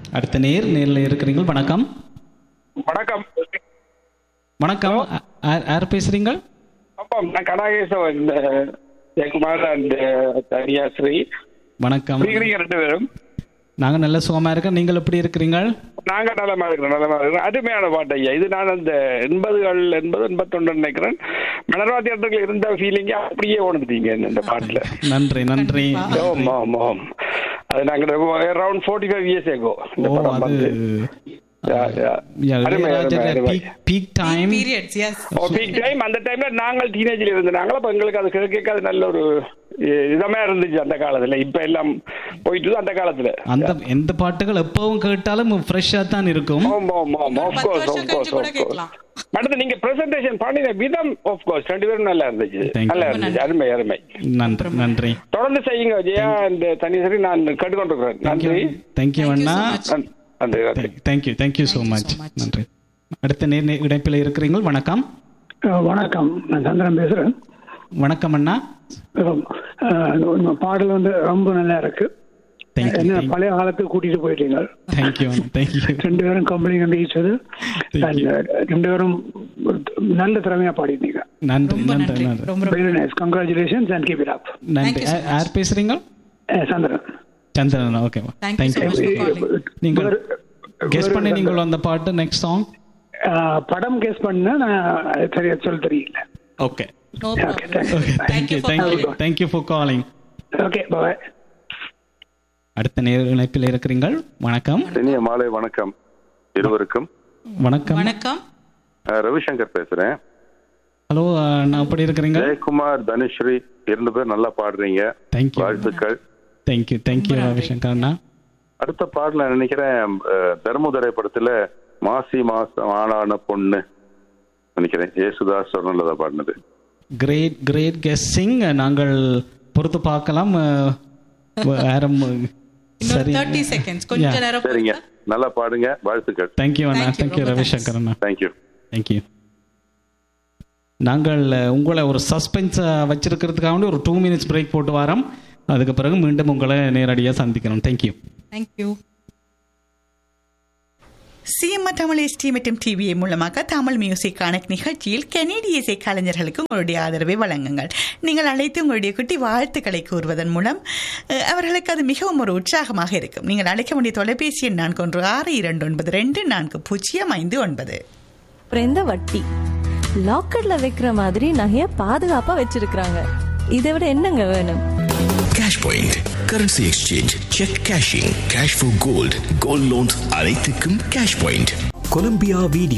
அடுத்த நேர் நேரில் இருக்கிறீங்க வணக்கம் வணக்கம் வணக்கம் அ- யார் யார் பேசுறீங்க ஆமாம் நான் கடாகேசவன் அஹ், ஜெயக்குமார் அண்ட் தனியாஸ்ரீ வணக்கம் இருக்கிறீங்க ரெண்டு பேரும் நாங்கள் நல்ல சுகமா இருக்கோம் நீங்கள் எப்படி இருக்கிறீங்க நாங்க நலமா இருக்கிறோம் நலமா இருக்கிறோம் அருமையான பாட்டு ஐயா இது நான் அந்த எண்பதுகள் எண்பது எண்பத்தொன்று நினைக்கிறேன் மலர்வா தியேட்டர்கள் இருந்த ஃபீலிங்க அப்படியே உணர்ந்தீங்க இந்த பாட்டுல நன்றி நன்றி ஆமா ஆமா ஆமா அது நாங்க அரௌண்ட் ஃபோர்ட்டி ஃபைவ் இயர்ஸ் ஏகோ இந்த ஓ படம் அது வந்து Yeah, yeah. அருமை, அருமை, அருமை. Peak time periods yes oh peak time அந்த டைம்ல நாங்கள் டீனேஜ்ல இருந்தாங்க அப்ப எங்களுக்கு அது கேட்க அது நல்ல ஒரு இ- இதமா இருந்துச்சு அந்த காலத்துல இப்ப எல்லாம் போயிட்டு அந்த காலத்துல அந்த எந்த பாட்டுகள் எப்பவும் கேட்டாலும் ஃப்ரெஷ்ஷா தான் இருக்கும் ஆமா ஆமா ஆமா ஆஃப் பத்து கோர்ஸ் வருஷம் ஆஃப் கோர்ஸ் கழிச்சு கூட ஆஃப் கோர்ஸ் கேட்கலாம். அடுத்து நீங்க பிரசன்டேஷன் பண்ணின விதம் ஆஃப் கோர்ஸ் ரெண்டு பேரும் நல்லா இருந்துச்சு Thank you. நல்லா இருந்துச்சு அருமை அருமை நன்றி நன்றி தொடர்ந்து செய்யுங்க ஜெயா இந்த தனிசரி நான் கேட்டுக்கொண்டிருக்கிறேன் நன்றி தேங்க்யூ Thank you அண்ணா so much. நன்றி, நன்றி நன்றி தேங்க்யூ தேங்க்யூ ஸோ மச் நன்றி அடுத்த நேர் நே- இணைப்பில் இருக்கிறீங்க வணக்கம் அஹ் வணக்கம் நான் சந்திரன் பேசுறேன் வணக்கம் அண்ணா அஹ் உங்க பாடல் வந்து ரொம்ப நல்லா இருக்கு தேங்க்யூ என்ன பழைய காலத்துக்கு கூட்டிட்டு போயிட்டீங்க தேங்க்யூ தேங்க்யூ ரெண்டு பேரும் கம்பெனி கண்டிச்சது ரெண்டு பேரும் ஒரு நல்ல திறமையா பாடிட்டீங்க நன்றி ரொம்ப நன்றி நன்றி நன்றி ரொம்ப ரொம்ப very nice congratulations and keep it up நன்றி you so யா- யார் பேசுறீங்க Chandran Chandran okay Thank you so thank you much for calling. நீங்கள் வேறு- கெஸ் வேறு பண்ணி அந்த- நீங்கள் அந்த பாட்டு நெக்ஸ்ட் சாங் அஹ் படம் கேஸ் பண்ண நான் அது சரியா சொல்ல தெரியல okay No Okay, problem. thank you. Okay Thank thank you you for thank you calling. Thank you for calling okay bye அடுத்த நேர் இணைப்பில் இருக்கிறீர்கள் வணக்கம் இனிய மாலை வணக்கம் இருவருக்கும் வணக்கம் வணக்கம் அஹ் ரவிசங்கர் பேசுறேன் ஹலோ நான் எப்படி இருக்கிறீங்க ஜெயக்குமார் தனுஸ்ரீ இரண்டு பேர் நல்லா பாடுறீங்க தேங்க்யூ வாழ்த்துக்கள் தேங்க்யூ தேங்க்யூ ரவிசங்கர் அண்ணா அடுத்த பாடல நினைக்கிறேன் அஹ், தர்மதுரை படத்துல மாசி மாசம் ஆளான பொண்ணு நினைக்கிறேன் ஏசுதாஸ் சொர்ணலதா பாடினது கிரேட் கிரேட் கெஸ்ஸிங் நாங்கள் பொறுத்து பார்க்கலாம் அஹ், வேறம் இன்னொரு சரி தேர்ட்டி செகண்ட்ஸ் கொஞ்ச Yeah. நேரம் சரிங்க பொறுத்தா. நல்லா பாடுங்க வாழ்த்துக்கள் தேங்க்யூ அண்ணா Thank you, தேங்க்யூ ரொம்ப ரவிசங்கர் அண்ணா தேங்க்யூ தேங்க்யூ நாங்கள் அஹ், உங்களை ஒரு சஸ்பென்ஸ் வச்சிருக்கிறதுக்காக வேண்டி ஒரு டூ மினிட்ஸ் பிரேக் போட்டு வரோம் அதுக்கு பிறகு மீண்டும் உங்களை நேரடியாக சந்திக்கணும் thank you Thank you. CMR Tamil ST மற்றும் டிவிஏ மூலமாக தமிழ் மியூசிக் கனெக்ட் நிகழ்ச்சியில் கனேடிய இசை கலைஞர்களுக்கு உங்களுடைய ஆதரவை வழங்குங்கள் நீங்கள் அழைத்து உங்களுடைய குட்டி வாழ்த்துக்களை கூறுவதன் மூலம் அஹ், அவர்களுக்கு அது மிகவும் ஒரு உற்சாகமாக இருக்கும் நீங்கள் அழைக்க வேண்டிய தொலைபேசி எண் நான்கு ஒன்று ஆறு இரண்டு ஒன்பது ரெண்டு நான்கு பூஜ்ஜியம் ஐந்து ஒன்பது குறைந்த வட்டி லாக்கர்ல வைக்கிற மாதிரி நகைய பாதுகாப்பா வச்சிருக்கிறாங்க இதை விட என்னங்க வேணும் cash point currency exchange cheque cashing cash for gold gold loans அனைத்துக்கும் கேஷ் பாயிண்ட் கொலம்பியா வீடியோ